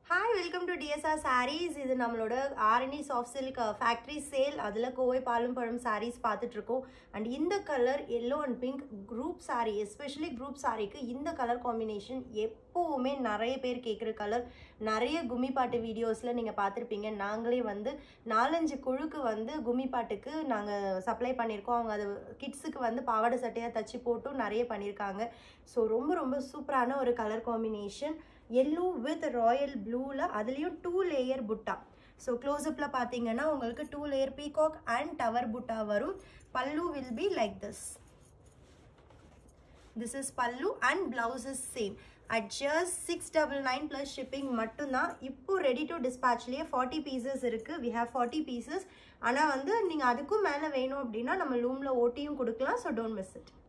hi welcome to TSR saris இது நம்மளோட Arani soft silk factory sale அதில் கோவை பாலும் பழம் சாரீஸ் பார்த்துட்ருக்கோம் அண்ட் இந்த colour yellow and pink group sari especially group சாரீக்கு இந்த கலர் காம்பினேஷன் எப்போவுமே நிறைய பேர் கேட்குற கலர் நிறைய கும்மி பாட்டு வீடியோஸில் நீங்கள் பார்த்துருப்பீங்க நாங்களே வந்து நாலஞ்சு குழுக்கு வந்து கும்மி பாட்டுக்கு நாங்கள் சப்ளை பண்ணியிருக்கோம் அவங்க அது கிட்ஸுக்கு வந்து பாவாடை சட்டையாக தச்சு போட்டும் நிறைய பண்ணியிருக்காங்க ஸோ ரொம்ப ரொம்ப சூப்பரான ஒரு colour combination yellow with royal ப்ளூவில் அதுலேயும் டூ லேயர் புட்டா ஸோ க்ளோஸ்அப்பில் பார்த்தீங்கன்னா உங்களுக்கு two layer peacock and tower புட்டா வரும் pallu will be like this this is pallu and blouse is same at just six double nine plus shipping மட்டும்தான் இப்போ ரெடி டு டிஸ்பேச்லேயே ஃபார்ட்டி பீசஸ் இருக்குது வி ஹேவ் ஃபார்ட்டி பீசஸ் ஆனால் வந்து நீங்கள் அதுக்கும் மேலே வேணும் அப்படின்னா நம்ம லூமில் ஓட்டியும் கொடுக்கலாம் ஸோ டோன்ட் மிஸ் இட்